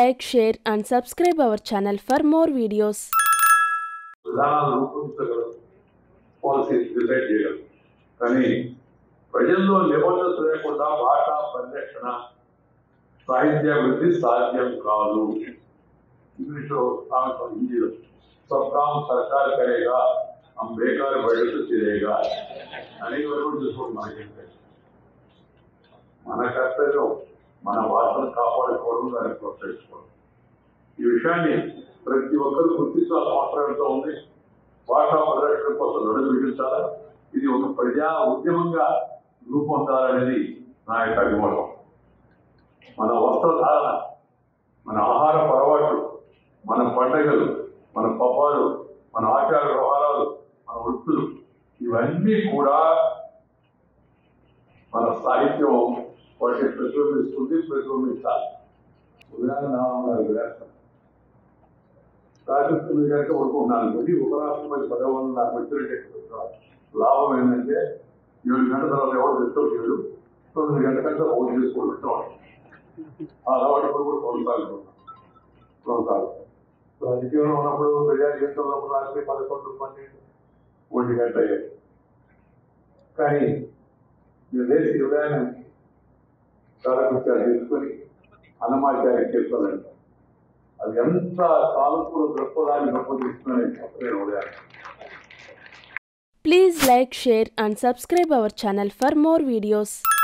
like, share, and subscribe our channel for more videos. విధానాలు రూపొందించగలం policy decide చేయగలం కానీ ప్రజల్లో నిబంధనలు లేకుండా భాషా పరిరక్షణ సాహిత్యాభివృద్ధి సాధ్యం కాదు ఇంగ్లీష్లో సామెత హిందీలో సబ్ కామ్ సర్కార్ కరేగా हम बेकार बजट తిరేగా అని వరకు చూసుకోండి మనకి మన కర్తవ్యం మన భాషను కాపాడుకోవడం దాన్ని ప్రోత్సహించుకోవడం ఈ విషయాన్ని ప్రతి ఒక్కరు గుర్తించాల్సిన అవసరం ఎంతో ఉంది భాషా పరిరక్షణ కోసం నడుము బిగించాలా ఇది ఒక ప్రజా ఉద్యమంగా రూపొందాలనేది నా యొక్క అభిమతం మన వస్త్రధారణ మన ఆహార అలవాట్లు మన పండగలు మన పబ్బాలు మన ఆచార వ్యవహారాలు మన వృత్తులు ఇవన్నీ కూడా మన సాహిత్యం వాటిని ప్రతిబింబిస్తుంది ప్రతిబింబించాలి ఉదాహరణ నాలుగు వేస్తాం రాజస్థాన్ కనుక ఊరుకుంటున్నాను కొద్ది ఉపరాష్ట్రపతి పదవులను నాకు వచ్చినట్టు లాభం ఏంటంటే ఏడు గంటల తర్వాత ఎవరు డిస్టర్బ్ చేయడు తొమ్మిది గంటల కంటే ఫోన్ చేసుకొని పెట్టాం ఆ అలవాటు ఇప్పుడు కూడా కొనసాగుతున్నాం కొనసాగుతాం సో రాజకీయంలో ఉన్నప్పుడు ప్రజా జీవితంలో ఉన్నప్పుడు రాత్రి పదకొండు పన్నెండు ఒంటి గంట అయ్యాయి కానీ మీరు లేచి ఉదయాన్నే కాలకృత్యాలు చేసుకొని అన్నమాచార్య చేసుకోవాలంటే అది ఎంత సానుకూల దృక్పథాన్ని పెంపొందిస్తుందని చెప్పలేను ఉదయాన్నే Please like, share, and subscribe our channel for more videos.